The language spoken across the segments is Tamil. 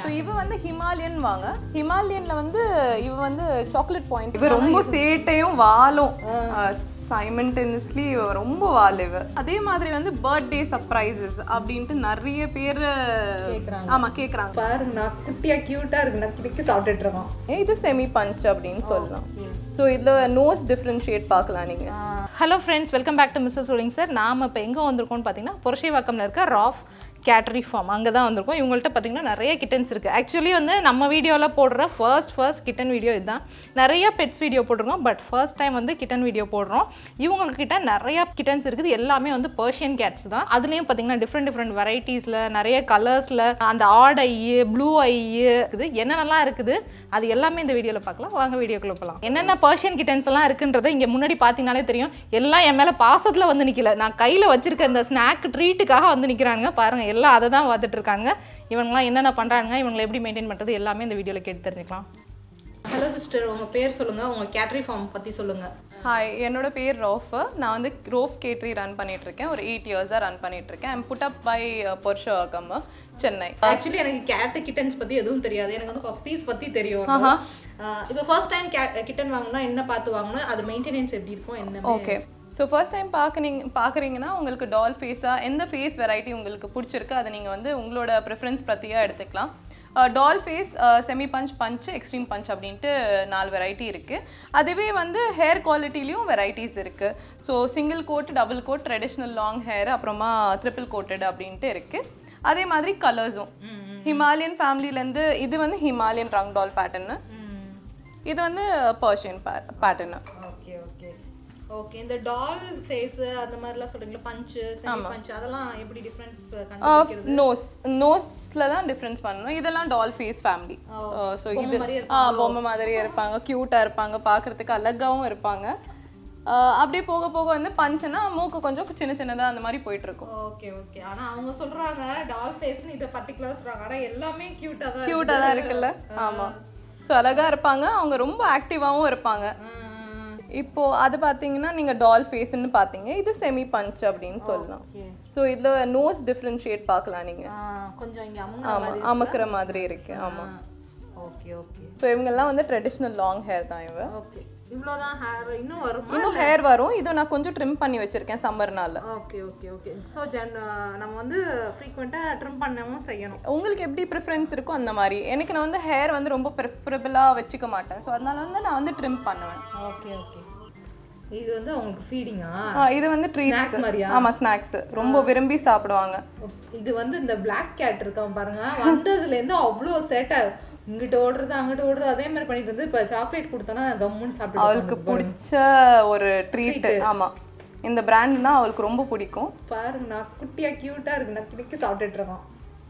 இவ வந்து ஹிமாலயன் வாங்க ஹிமாலயன்ல வந்து இவ வந்து சாக்லேட் பாயிண்ட் இவ ரொம்ப சேட்டையும் வாலும் சைமன்டெனியஸ்லி ரொம்ப வால் இவ அதே மாதிரி வந்து பர்த்டே சர்ப்ரைசஸ் அப்படின்ட்டு நிறைய பேர் கேக்குறாங்க. ஆமா கேக்குறாங்க பாருங்க நான் குட்டியா கியூட்டா இருக்கு நான் கிடக்கு சாப்பிட்டுட்டு இருக்கோம் இது செமி பஞ்ச் அப்படின்னு சொல்லலாம் ஸோ இதுல நோஸ் டிஃப்ரென்ஷியேட் பார்க்கலாம் நீங்க hello friends welcome back to Mrs சோலிங் சார் நாம் இப்போ எங்கே வந்திருக்கோம்னு பார்த்தீங்கன்னா புரஷிவாக்கம்ல இருக்க ராஃப் கேட்டரி ஃபார்ம் அங்கே தான் வந்திருக்கோம் இவங்கள்ட்ட பார்த்தீங்கன்னா நிறைய கிட்டன்ஸ் இருக்குது ஆக்சுவலி வந்து நம்ம வீடியோவில் போடுற ஃபர்ஸ்ட் ஃபர்ஸ்ட் கிட்டன் வீடியோ இதுதான் நிறைய பெட்ஸ் வீடியோ போட்டிருக்கோம் பட் ஃபர்ஸ்ட் டைம் வந்து கிட்டன் வீடியோ போடுறோம் இவங்கக்கிட்ட நிறைய கிட்டன்ஸ் இருக்குது எல்லாமே வந்து பர்ஷியன் கேட்ஸ் தான் அதுலேயும் பார்த்தீங்கன்னா டிஃப்ரெண்ட் டிஃப்ரெண்ட் வெரைட்டிஸில் நிறைய கலர்ஸில் அந்த ஆட் ஐ ப்ளூ ஐ இருக்குது என்னென்னலாம் இருக்குது அது எல்லாமே இந்த வீடியோவில் பார்க்கலாம் வாங்க வீடியோக்குள்ள போகலாம் என்னென்ன பர்ஷியன் கிட்டன்ஸ் எல்லாம் இருக்குன்றதை இங்கே முன்னாடி பார்த்தீங்கனாலே தெரியும் எல்லாம் என் மேலே பாசத்தில் வந்து நிற்கல நான் கையில் வச்சிருக்க இந்த ஸ்நாக் ட்ரீட்டுக்காக வந்து நிற்கிறாங்க பாருங்க எல்லாம் அதை தான் பார்த்துட்டு இருக்காங்க இவங்கெல்லாம் என்னென்ன பண்ணுறாங்க இவங்களை எப்படி மெயின்டைன் பண்ணுறது எல்லாமே இந்த வீடியோவில் கேட்டு தெரிஞ்சுக்கலாம் ஹலோ சிஸ்டர் உங்க பேர் சொல்லுங்க உங்க கேட்டரி ஃபார்ம் பத்தி சொல்லுங்க ஹாய் என்னோட பேர் ரோஃப் நான் வந்து ரோஃப் கேட்ரி ரன் பண்ணிட்டு இருக்கேன் ஒரு எயிட் இயர்ஸாக ரன் பண்ணிட்டு இருக்கேன் ஐம் புட் அப் பை பொர்ஷோகம் சென்னை ஆக்சுவலி எனக்கு கேட் கிட்டன்ஸ் பத்தி எதுவும் தெரியாது எனக்கு வந்து பப்பீஸ் பத்தி தெரியும் ஆஹ் இப்போ ஃபர்ஸ்ட் டைம் கிட்டன் வாங்கினா என்ன பார்த்து வாங்கணும் அது மெயின்டெனன்ஸ் எப்படி இருக்கும் என்ன ஓகே ஸோ ஃபர்ஸ்ட் டைம் பார்க்குறீங்க பார்க்குறீங்கன்னா உங்களுக்கு டால் ஃபேஸாக எந்த ஃபேஸ் வெரைட்டி உங்களுக்கு பிடிச்சிருக்கு அதை நீங்கள் வந்து உங்களோட ப்ரிஃபரன்ஸ் பற்றியாக எடுத்துக்கலாம் doll face semi punch punch extreme punch அப்படின்ட்டு நாலு வெரைட்டி இருக்குது அதுவே வந்து ஹேர் குவாலிட்டிலையும் வெரைட்டிஸ் இருக்குது so single coat double coat traditional long hair அப்புறமா ட்ரிபிள் கோட்டட் அப்படின்ட்டு இருக்குது அதே மாதிரி கலர்ஸும் ஹிமாலயன் ஃபேமிலிலேருந்து இது வந்து ஹிமாலயன் ரங் டால் பேட்டர்னு இது வந்து Persian pattern okay okay okay இந்த டால் ஃபேஸ் அந்த மாதிரிலாம் சொல்றீங்களா பஞ்ச் செமி பஞ்ச் அதெல்லாம் எப்படி டிஃபரன்ஸ் கண்டுபிடிக்கிறது நோஸ் நோஸ்ல தான் டிஃப்ரென்ஸ் பண்ணணும் இதெல்லாம் டால் ஃபேஸ் ஃபேமிலி ஸோ இது மாதிரியே ஆ பொம்மை மாதிரியே இருப்பாங்க க்யூட்டாக இருப்பாங்க பார்க்கறதுக்கு அழகாவும் இருப்பாங்க ஆஹ் அப்படியே போக போக வந்து பஞ்சுனா மூக்கு கொஞ்சம் சின்ன சின்னதாக அந்த மாதிரி போயிட்டு இருக்கும் ஓகே ஓகே ஆனா அவங்க சொல்றாங்க டால் ஃபேஸ்னு இத பர்టిక్యులர் சொல்றாங்க ஆனா எல்லாமே கியூட்டா தான் க்யூட்டாக தான் இருக்குல்ல ஆமாம் ஸோ அழகா இருப்பாங்க அவங்க ரொம்ப ஆக்டிவாகவும் இருப்பாங்க இப்போ அது பார்த்தீங்கன்னா நீங்கள் டால் ஃபேஸ்ன்னு பார்த்தீங்க இது செமி பஞ்ச் அப்படின்னு சொல்லலாம் ஓகே ஸோ இதில் நோஸ் டிஃப்ரென்ஷியேட் பார்க்கலாம் நீங்கள் கொஞ்சம் இங்க அமுங்க ஆமாம் அமுக்கிற மாதிரி இருக்கு ஆமாம் ஓகே ஓகே ஸோ இவங்கெல்லாம் வந்து ட்ரெடிஷ்னல் லாங் ஹேர் தான் இவ ஓகே இவ்வளவுதான் ஹேர் இன்னும் வருமா இன்னும் ஹேர் வரும் இது நான் கொஞ்சம் ட்ரிம் பண்ணி வச்சிருக்கேன் சம்மர்னால ஓகே ஓகே ஓகே ஸோ ஜன் நம்ம வந்து ஃப்ரீக்வெண்ட்டாக ட்ரிம் பண்ணவும் செய்யணும் உங்களுக்கு எப்படி ப்ரிஃபரன்ஸ் இருக்கோ அந்த மாதிரி எனக்கு நான் வந்து ஹேர் வந்து ரொம்ப ப்ரிஃபரபிளாக வச்சுக்க மாட்டேன் ஸோ அதனால வந்து நான் வந்து ட்ரிம் பண்ணுவேன் ஓகே ஓகே இது வந்து அவங்களுக்கு ஃபீடிங்கா ஆ, இது வந்து ட்ரீட்ஸ் மாதிரியா? ஆமாம் ஸ்நாக்ஸ் ரொம்ப விரும்பி சாப்பிடுவாங்க இது வந்து இந்த பிளாக் கேட் இருக்கான் பாருங்க வந்ததுலேருந்து அவ்வளோ சேட்டை இங்கிட்ட ஓடுறது அங்கிட்ட ஓடுறது அதே மாதிரி பண்ணிட்டு இருந்து இப்போ சாக்லேட் கொடுத்தோன்னா கம்முன்னு சாப்பிட்டு அவளுக்கு பிடிச்ச ஒரு ட்ரீட் ஆமாம் இந்த பிராண்ட்னா அவளுக்கு ரொம்ப பிடிக்கும் பாருங்க நான் குட்டியா கியூட்டா இருக்கு நான் கிடக்கு சாப்பிட்டுட்டு இருக்கோம்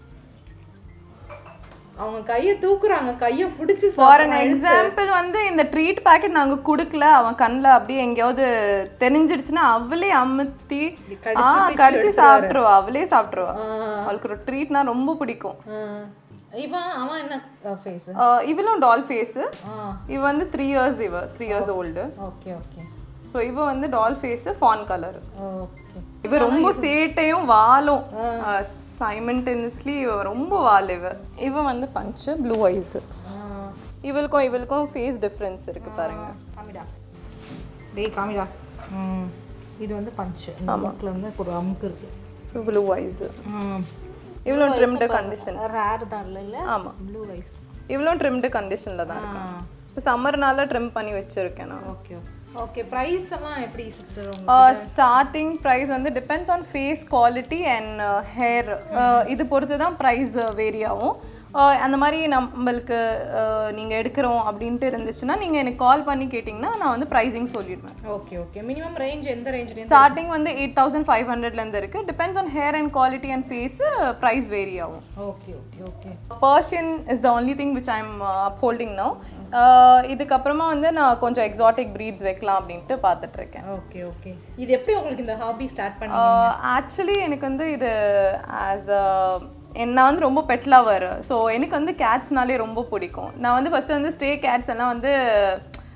அவங்க கையை தூக்குறாங்க கையை பிடிச்சி ஃபார் அன் எக்ஸாம்பிள் வந்து இந்த ட்ரீட் பாக்கெட் நாங்க குடுக்கல அவன் கண்ணில் அப்படியே எங்கேயாவது தெரிஞ்சிடுச்சுன்னா அவளே அமுத்தி ஆ கடிச்சு சாப்பிட்டுருவா அவளே சாப்பிட்டுருவா அவளுக்கு ஒரு ட்ரீட்னா ரொம்ப பிடிக்கும் இவன் அவன் என்ன ஃபேஸ் ஆஹ் இவளும் டால் ஃபேஸு ஆ இவ வந்து த்ரீ இயர்ஸ் இவ three years old okay okay so இவ வந்து doll face fawn colour okay இவ ரொம்ப சேட்டையும் வாலும் சைமன்டெனியஸ்லி இவ ரொம்ப வால் இவ இவ வந்து பஞ்சு ப்ளூ ஐஸ் இவளுக்கும் இவளுக்கும் ஃபேஸ் டிஃப்ரென்ஸ் இருக்கு பாருங்க காமிடா டேய் காமிடா ம் இது வந்து பஞ்சு இந்த மூக்கில் வந்து ஒரு அமுக்கு இருக்கு ப்ளூ ஐஸ் ம் இவ்வளோ ட்ரிம்டு கண்டிஷன் ரேர் தான் இல்லை இல்லை ஆமா ப்ளூ ஐஸ் இவ்வளோ ட்ரிம்டு கண்டிஷனில் தான் இருக்கும் இப்போ சம்மர்னால ட்ரிம் பண்ணி வச்சிருக்கேன் நான் ஓகே ஓகே ப்ரைஸ் எல்லாம் எப்படி சிஸ்டர் உங்களுக்கு ஸ்டார்டிங் ப்ரைஸ் வந்து depends on face quality and hair இது பொறுத்து தான் ப்ரைஸ் வேரி ஆகும் Uh, அந்த மாதிரி நம்மளுக்கு uh, நீங்க எடுக்கிறோம் அப்படின்ட்டு இருந்துச்சுன்னா நீங்க எனக்கு கால் பண்ணி கேட்டிங்கன்னா நான் வந்து ப்ரைஸிங் சொல்லிடுவேன் ஓகே ஓகே மினிமம் ரேஞ்ச் எந்த ரேஞ்ச்லேருந்து ஸ்டார்டிங் வந்து எயிட் தௌசண்ட் ஃபைவ் ஹண்ட்ரட்லேருந்து இருக்குது depends on hair and quality and face price vary ஆகும் okay okay okay Persian is the only thing which I'm upholding now இதுக்கப்புறமா வந்து நான் கொஞ்சம் எக்ஸாட்டிக் ப்ரீட்ஸ் வைக்கலாம் அப்படின்ட்டு பார்த்துட்டு இருக்கேன் ஓகே ஓகே இது எப்படி உங்களுக்கு இந்த ஹாபி ஸ்டார்ட் பண்ணி ஆக்சுவலி எனக்கு வந்து இது ஆஸ் நான் வந்து ரொம்ப பெட் லவர் ஸோ எனக்கு வந்து கேட்ஸ்னாலே ரொம்ப பிடிக்கும் நான் வந்து ஃபஸ்ட்டு வந்து ஸ்டே கேட்ஸ் எல்லாம் வந்து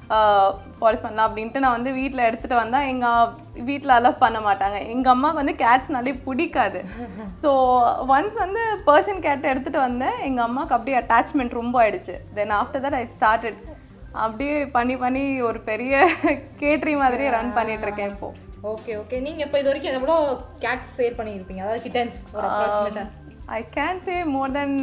ஃபாரஸ்ட் பண்ணலாம் அப்படின்ட்டு நான் வந்து வீட்டில் எடுத்துகிட்டு வந்தால் எங்கள் வீட்டில் அலவ் பண்ண மாட்டாங்க எங்கள் அம்மாவுக்கு வந்து கேட்ஸ்னாலே பிடிக்காது ஸோ ஒன்ஸ் வந்து பர்ஷன் கேட் எடுத்துகிட்டு வந்தேன் எங்கள் அம்மாவுக்கு அப்படியே அட்டாச்மெண்ட் ரொம்ப ஆயிடுச்சு then after that I started அப்படியே பண்ணி பண்ணி ஒரு பெரிய கேட்ரி மாதிரியே ரன் பண்ணிட்டு இருக்கேன் இப்போ ஓகே ஓகே நீங்க இப்போ இது வரைக்கும் எவ்வளோ கேட்ஸ் சேல் பண்ணியிருப்பீங்க அதாவது கிட்டன்ஸ் ஒரு அப்ராக்சிமேட்டா I can say more than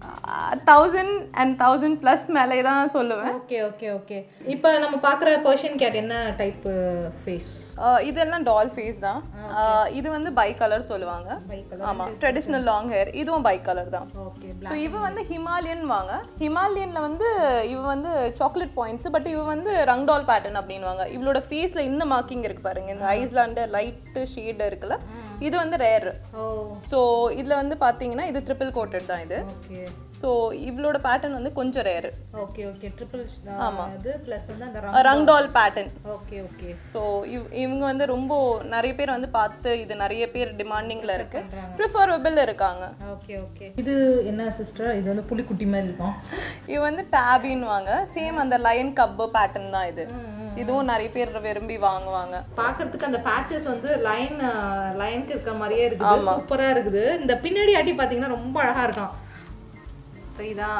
thousand and thousand plus மேலே தான் சொல்லுவேன் ஓகே ஓகே ஓகே இப்போ நம்ம பார்க்குற பர்ஷியன் கேட் என்ன டைப் ஃபேஸ் Uh, இதெல்லாம் டால் ஃபேஸ் தான் Uh, இது வந்து பை கலர் சொல்லுவாங்க ஆமா ட்ரெடிஷ்னல் லாங் ஹேர் இதுவும் பை கலர் தான் ஓகே ஸோ இவ வந்து ஹிமாலயன் வாங்க ஹிமாலயன்ல வந்து இவ வந்து சாக்லேட் பாயிண்ட்ஸ் பட் இவ வந்து ரங்டால் பேட்டர்ன் அப்படின்வாங்க இவளோட ஃபேஸ்ல இந்த மார்க்கிங் இருக்கு பாருங்க இந்த ஐஸ்லாண்டு லைட்டு ஷேட் இருக்குல்ல இது வந்து ரேர் ஓ ஸோ இதுல வந்து பாத்தீங்கன்னா இது ட்ரிபிள் கோட்டட் தான் இது ஓகே ஸோ இவளோட பேட்டர்ன் வந்து கொஞ்சம் ரேர் ஓகே ஓகே ட்ரிபிள் இது ப்ளஸ் வந்து அந்த ragdoll pattern okay okay so இவ் இவங்க வந்து ரொம்ப நிறைய பேர் வந்து பார்த்து இது நிறைய பேர் டிமாண்டிங்கில் இருக்கு ப்ரிஃபரபிள் இருக்காங்க ஓகே ஓகே இது என்ன சிஸ்டர் இது வந்து புலிக்குட்டி மாதிரி இருக்கும் இது வந்து டேபின்னு வாங்க சேம் அந்த லயன் கப்பு பேட்டர்ன் தான் இது இதுவும் நிறைய பேர் விரும்பி வாங்குவாங்க பார்க்கறதுக்கு அந்த பேச்சஸ் வந்து லைன் லைனுக்கு இருக்கிற மாதிரியே இருக்குது சூப்பரா இருக்குது இந்த பின்னாடி ஆட்டி பார்த்தீங்கன்னா ரொம்ப அழகா இருக்கான் புரியுதா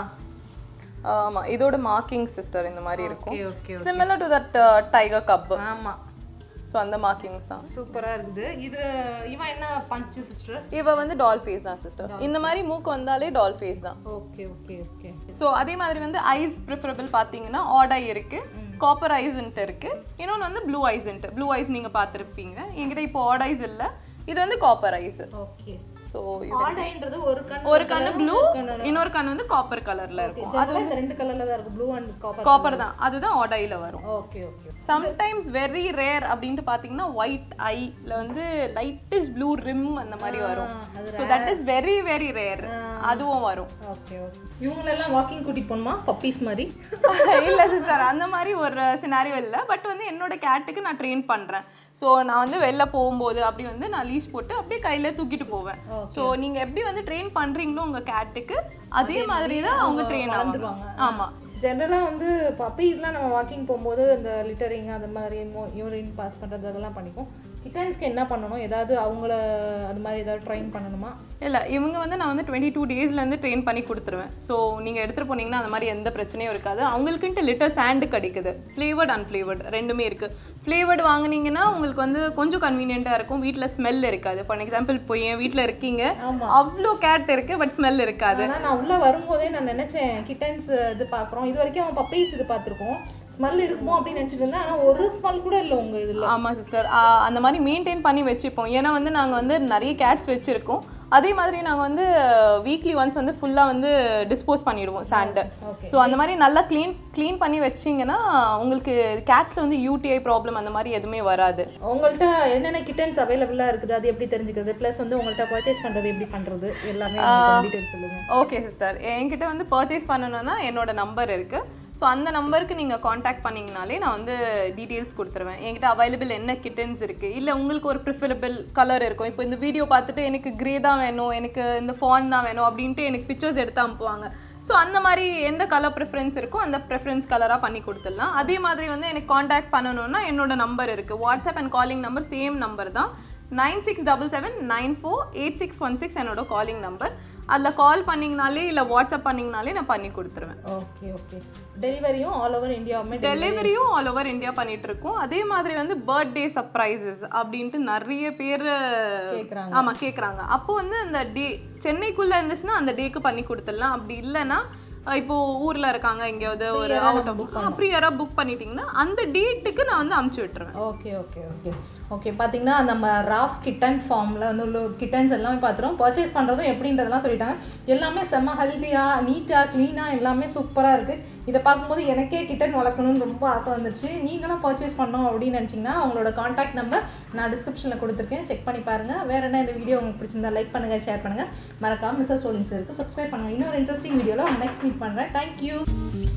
ஆமா இதோட மார்க்கிங் சிஸ்டர் இந்த மாதிரி இருக்கும் okay okay similar to that tiger cub ஆமா ஸோ அந்த மார்க்கிங்ஸ் தான் சூப்பரா இருக்குது இது இவன் என்ன பஞ்சு சிஸ்டர் இவ வந்து டால் ஃபேஸ் தான் சிஸ்டர் இந்த மாதிரி மூக்கு வந்தாலே டால் ஃபேஸ் தான் ஓகே ஓகே ஓகே ஸோ அதே மாதிரி வந்து ஐஸ் ப்ரிஃபரபிள் பார்த்தீங்கன்னா ஆட் ஐ இருக்கு காப்பர் ஐஸ்ன்ட்டு இருக்கு இன்னொன்று வந்து ப்ளூ ஐஸ்ன்ட்டு ப்ளூ ஐஸ் நீங்கள் பார்த்துருப்பீங்க என்கிட்ட இப்போ ஆட் ஐஸ் இல்லை இது வந்து காப்பர் ஐஸ் ஓகே ஸோ ஆடைன்றது ஒரு கண் ஒரு கண்ணு ப்ளூ இன்னொரு கண்ணு வந்து காப்பர் கலர்ல இருக்கும் ஜெனரலா இந்த ரெண்டு கலர்ல தான் இருக்கும் ப்ளூ அண்ட் காப்பர் காப்பர் தான் அதுதான் ஆடையில வரும் okay okay sometimes very rare அப்படின்ட்டு பார்த்தீங்கன்னா ஒயிட் ஐல வந்து லைட்டிஷ் ப்ளூ ரிம் அந்த மாதிரி வரும் so that is very very rare அதுவும் வரும் ஓகே ஓகே இவங்களெல்லாம் வாக்கிங் கூட்டிட்டு போகணுமா பப்பீஸ் மாதிரி இல்ல சிஸ்டர் அந்த மாதிரி ஒரு சினாரியோ இல்லை பட் வந்து என்னோட கேட்டுக்கு நான் ட்ரெயின் பண்றேன் ஸோ நான் வந்து வெளில போகும்போது அப்படி வந்து நான் லீஸ் போட்டு அப்படியே கையில தூக்கிட்டு போவேன் ஸோ நீங்க எப்படி வந்து ட்ரெயின் பண்றீங்களோ உங்க கேட்டுக்கு அதே மாதிரி தான் அவங்க ட்ரெயின் ஆகுவாங்க ஆமா ஜென்ரலாக வந்து பப்பீஸ்லாம் நம்ம வாக்கிங் போகும்போது இந்த லிட்டரிங் அந்த மாதிரி யூரின் பாஸ் பண்ணுறது அதெல்லாம் பண்ணிக்கும் கிட்டன்ஸ்க்கு என்ன பண்ணணும் ஏதாவது அவங்கள அது மாதிரி ஏதாவது ட்ரைன் பண்ணணுமா இல்ல இவங்க வந்து நான் வந்து டுவெண்ட்டி டூ டேஸ்லேருந்து ட்ரெயின் பண்ணி கொடுத்துருவேன் ஸோ நீங்கள் எடுத்துகிட்டு போனீங்கன்னா அந்த மாதிரி எந்த பிரச்சனையும் இருக்காது அவங்களுக்குன்ட்டு லிட்டர் சாண்டு கிடைக்குது ஃப்ளேவர்ட் அன்ஃப்ளேவர்ட் ரெண்டுமே இருக்குது ஃப்ளேவர்டு வாங்குனீங்கன்னா உங்களுக்கு வந்து கொஞ்சம் கன்வீனியண்ட்டாக இருக்கும் வீட்டில் ஸ்மெல் இருக்காது ஃபார் எக்ஸாம்பிள் இப்போ என் வீட்டில் இருக்கீங்க அவ்வளோ கேட் இருக்கு பட் ஸ்மெல் இருக்காது ஆனால் நான் உள்ளே வரும்போதே நான் நினச்சேன் கிட்டன்ஸ் இது பார்க்குறோம் இது வரைக்கும் அவன் பப்பீஸ் இது பார்த்துருக்கோம் ஸ்மெல் இருக்குமோ அப்படின்னு நினச்சிட்டு இருந்தேன் ஆனால் ஒரு ஸ்மெல் கூட இல்லை உங்கள் இதில் ஆமாம் சிஸ்டர் அந்த மாதிரி மெயின்டைன் பண்ணி வச்சுப்போம் ஏன்னா வந்து நாங்கள் வந்து நிறைய கேட்ஸ் வச்சுருக்கோம் அதே மாதிரி நாங்கள் வந்து வீக்லி ஒன்ஸ் வந்து ஃபுல்லாக வந்து டிஸ்போஸ் பண்ணிடுவோம் சாண்டை ஸோ அந்த மாதிரி நல்லா க்ளீன் க்ளீன் பண்ணி வச்சிங்கன்னா உங்களுக்கு கேட்ஸில் வந்து யூடிஐ ப்ராப்ளம் அந்த மாதிரி எதுவுமே வராது உங்கள்கிட்ட என்னென்ன கிட்டன்ஸ் அவைலபிளாக இருக்குது அது எப்படி தெரிஞ்சுக்கிறது ப்ளஸ் வந்து உங்கள்கிட்ட பர்ச்சேஸ் பண்ணுறது எப்படி பண்ணுறது எல்லாமே டீட்டெயில்ஸ் சொல்லுங்கள் ஓகே சிஸ்டர் என்கிட்ட வந்து பர்ச்சேஸ் பண்ணணும்னா என்னோட நம்பர் இருக்குது ஸோ அந்த நம்பருக்கு நீங்கள் காண்டாக்ட் பண்ணிங்கனாலே நான் வந்து டீட்டெயில்ஸ் கொடுத்துருவேன் என்கிட்ட அவைலபிள் என்ன கிட்டன்ஸ் இருக்குது இல்லை உங்களுக்கு ஒரு ப்ரிஃபரபிள் கலர் இருக்கும் இப்போ இந்த வீடியோ பார்த்துட்டு எனக்கு க்ரே தான் வேணும் எனக்கு இந்த ஃபான் தான் வேணும் அப்படின்ட்டு எனக்கு பிக்சர்ஸ் எடுத்து அனுப்புவாங்க ஸோ அந்த மாதிரி எந்த கலர் ப்ரிஃபரன்ஸ் இருக்கோ அந்த ப்ரிஃபரன்ஸ் கலராக பண்ணி கொடுத்துடலாம் அதே மாதிரி வந்து எனக்கு காண்டாக்ட் பண்ணணும்னா என்னோட நம்பர் இருக்குது WhatsApp and calling number same number தான் nine six double seven nine four eight six one six என்னோட காலிங் நம்பர் அதில் கால் பண்ணிங்கனாலே இல்லை வாட்ஸ்அப் பண்ணிங்கனாலே நான் பண்ணி கொடுத்துருவேன் ஓகே ஓகே டெலிவரியும் ஆல் ஓவர் இந்தியாவுமே டெலிவரியும் ஆல் ஓவர் இந்தியா பண்ணிட்டு இருக்கோம் அதே மாதிரி வந்து பர்த்டே சர்ப்ரைசஸ் அப்படின்ட்டு நிறைய பேர் கேக்குறாங்க. ஆமா கேக்குறாங்க அப்போ வந்து அந்த டே சென்னைக்குள்ள இருந்துச்சுன்னா அந்த டேக்கு பண்ணி கொடுத்துடலாம் அப்படி இல்லைன்னா அஹ் இப்போ ஊர்ல இருக்காங்க எங்கேயாவது ஒரு அவுட் ஆஃப் ப்ரீயராக புக் பண்ணிட்டீங்கன்னா அந்த டேட்டுக்கு நான் வந்து அமுச்சு விட்டுருவேன் ஓகே ஓகே ஓகே ஓகே பார்த்தீங்கன்னா நம்ம ராஃப் கிட்டன் ஃபார்மில் வந்து உள்ள கிட்டன்ஸ் எல்லாமே பார்த்துறோம் பர்ச்சேஸ் பண்ணுறதும் எப்படின்றதெல்லாம் சொல்லிட்டாங்க எல்லாமே செம்ம ஹெல்த்தியாக நீட்டாக க்ளீனாக எல்லாமே சூப்பராக இருக்குது இதை பார்க்கும்போது எனக்கே கிட்டன் வளர்க்கணும்னு ரொம்ப ஆசை வந்துருச்சு நீங்களும் பர்ச்சேஸ் பண்ணோம் அப்படின்னு நினச்சிங்கன்னா அவங்களோட காண்டாக்ட் நம்பர் நான் டிஸ்கிரிப்ஷனில் கொடுத்துருக்கேன் செக் பண்ணி பாருங்கள் வேறு என்ன இந்த வீடியோ உங்களுக்கு பிடிச்சிருந்தா லைக் பண்ணுங்கள் ஷேர் பண்ணுங்கள் மறக்காம மிஸ்ஸஸ் சோலிங்ஸ் இருக்குது சப்ஸ்கிரைப் பண்ணுங்கள் இன்னொரு இன்ட்ரெஸ்டிங் வீடியோவில் நெக்ஸ்ட் மீட் பண்ணுறேன் தேங்க்யூ